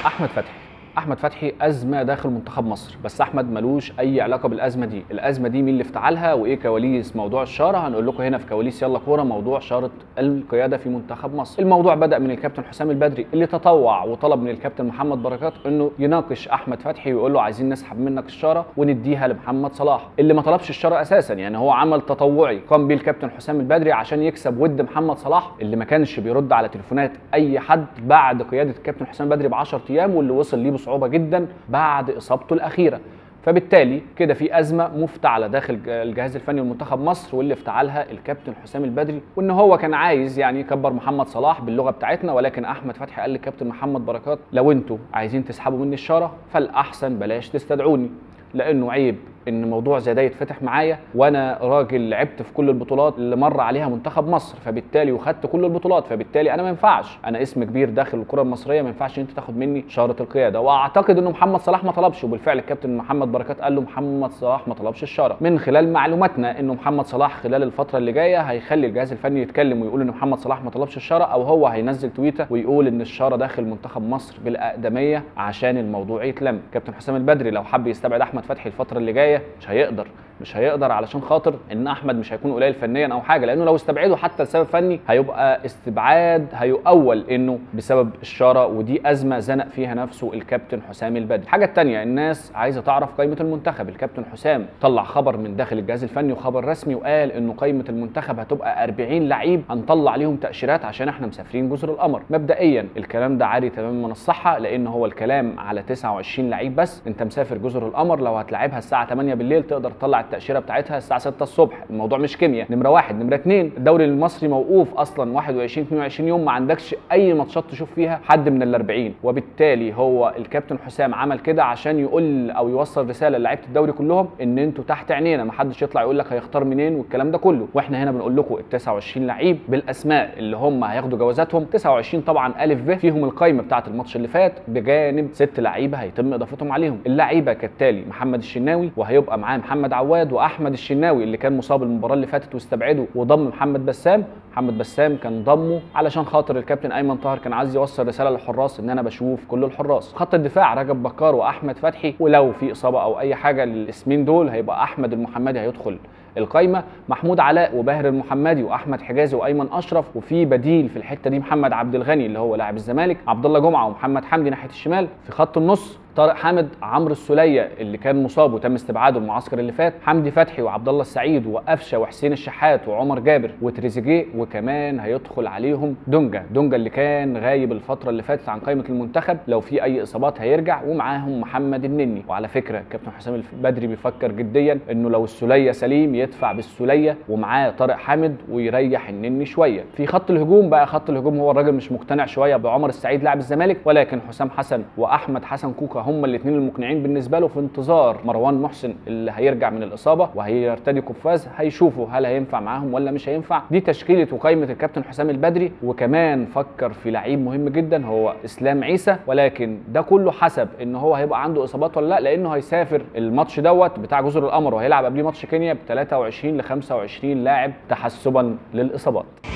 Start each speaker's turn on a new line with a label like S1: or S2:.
S1: احمد فتحي احمد فتحي ازمه داخل منتخب مصر بس احمد ملوش اي علاقه بالازمه دي الازمه دي مين اللي افتعلها وايه كواليس موضوع الشاره هنقول لكم هنا في كواليس يلا كوره موضوع شاره القياده في منتخب مصر الموضوع بدا من الكابتن حسام البدري اللي تطوع وطلب من الكابتن محمد بركات انه يناقش احمد فتحي ويقول له عايزين نسحب منك الشاره ونديها لمحمد صلاح اللي ما طلبش الشاره اساسا يعني هو عمل تطوعي قام بيه الكابتن حسام البدري عشان يكسب ود محمد صلاح اللي ما كانش بيرد على تليفونات اي حد بعد قياده الكابتن حسام البدري ب 10 ايام واللي وصل ليه بصعوبه جدا بعد اصابته الاخيره فبالتالي كده في ازمه مفتعله داخل الجهاز الفني لمنتخب مصر واللي افتعلها الكابتن حسام البدري وان هو كان عايز يعني يكبر محمد صلاح باللغه بتاعتنا ولكن احمد فتحي قال للكابتن محمد بركات لو انتوا عايزين تسحبوا مني الشاره فالاحسن بلاش تستدعوني لانه عيب ان موضوع زي ده يتفتح معايا وانا راجل لعبت في كل البطولات اللي مر عليها منتخب مصر فبالتالي وخدت كل البطولات فبالتالي انا ما ينفعش انا اسم كبير داخل الكره المصريه ما ينفعش انت تاخد مني شاره القياده واعتقد انه محمد صلاح ما طلبش وبالفعل الكابتن محمد بركات قال له محمد صلاح ما طلبش الشاره من خلال معلوماتنا انه محمد صلاح خلال الفتره اللي جايه هيخلي الجهاز الفني يتكلم ويقول ان محمد صلاح ما طلبش الشاره او هو هينزل تويته ويقول ان الشاره داخل منتخب مصر بالاقدميه عشان الموضوع يتلم كابتن حسام البدري لو حب يستبعد احمد فتحي الفتره اللي جايه مش هيقدر مش هيقدر علشان خاطر ان احمد مش هيكون قليل فنيا او حاجه لانه لو استبعده حتى لسبب فني هيبقى استبعاد هيؤول انه بسبب الشاره ودي ازمه زنق فيها نفسه الكابتن حسام البدري الحاجه الثانيه الناس عايزه تعرف قائمه المنتخب الكابتن حسام طلع خبر من داخل الجهاز الفني وخبر رسمي وقال انه قائمه المنتخب هتبقى 40 لعيب هنطلع ليهم تاشيرات عشان احنا مسافرين جزر القمر مبدئيا الكلام ده عاري تماما من الصحه لان هو الكلام على 29 لعيب بس انت مسافر جزر القمر لو هتلعبها الساعه 8 بالليل تقدر تطلع التاشيره بتاعتها الساعه 6 الصبح الموضوع مش كيمياء نمره واحد نمره اثنين الدوري المصري موقوف اصلا 21 22 يوم ما عندكش اي ماتشات تشوف فيها حد من ال 40 وبالتالي هو الكابتن حسام عمل كده عشان يقول او يوصل رساله لعيبه الدوري كلهم ان انتوا تحت عينينا ما حدش يطلع يقول لك هيختار منين والكلام ده كله واحنا هنا بنقول لكم ال 29 لعيب بالاسماء اللي هم هياخدوا جوازاتهم 29 طبعا الف ب فيهم القايمه بتاعه الماتش اللي فات بجانب ست لعيبه هيتم اضافتهم عليهم اللعيبه كالتالي محمد الشناوي وهيبقى معاه محمد عواد واحمد الشناوي اللي كان مصاب المباراه اللي فاتت واستبعده وضم محمد بسام محمد بسام كان ضمه علشان خاطر الكابتن ايمن طاهر كان عايز يوصل رساله للحراس ان انا بشوف كل الحراس خط الدفاع رجب بكار واحمد فتحي ولو في اصابه او اي حاجه للاسمين دول هيبقى احمد المحمدي هيدخل القايمه محمود علاء وباهر المحمدي واحمد حجازي وايمن اشرف وفي بديل في الحته دي محمد عبد الغني اللي هو لاعب الزمالك عبد الله جمعه ومحمد حمدي ناحيه الشمال في خط النص طارق حامد عمرو السوليه اللي كان مصاب وتم استبعاده المعسكر اللي فات حمدي فتحي وعبد الله السعيد وقفشه وحسين الشحات وعمر جابر وتريزيجيه وكمان هيدخل عليهم دونجا دونجا اللي كان غايب الفتره اللي فاتت عن قائمه المنتخب لو في اي اصابات هيرجع ومعاهم محمد النني وعلى فكره كابتن حسام البدري بيفكر جديا انه لو السوليه سليم يدفع بالسوليه ومعاه طارق حامد ويريح النني شويه في خط الهجوم بقى خط الهجوم هو الراجل مش مقتنع شويه بعمر السعيد لاعب الزمالك ولكن حسام حسن واحمد حسن كوكا هم الاثنين المقنعين بالنسبه له في انتظار مروان محسن اللي هيرجع من الاصابه وهيرتدي قفاز هيشوفوا هل هينفع معاهم ولا مش هينفع دي تشكيله وقائمه الكابتن حسام البدري وكمان فكر في لعيب مهم جدا هو اسلام عيسى ولكن ده كله حسب ان هو هيبقى عنده اصابات ولا لا لانه هيسافر الماتش دوت بتاع جزر القمر وهيلعب قبليه ماتش كينيا ب 23 ل 25 لاعب تحسبا للاصابات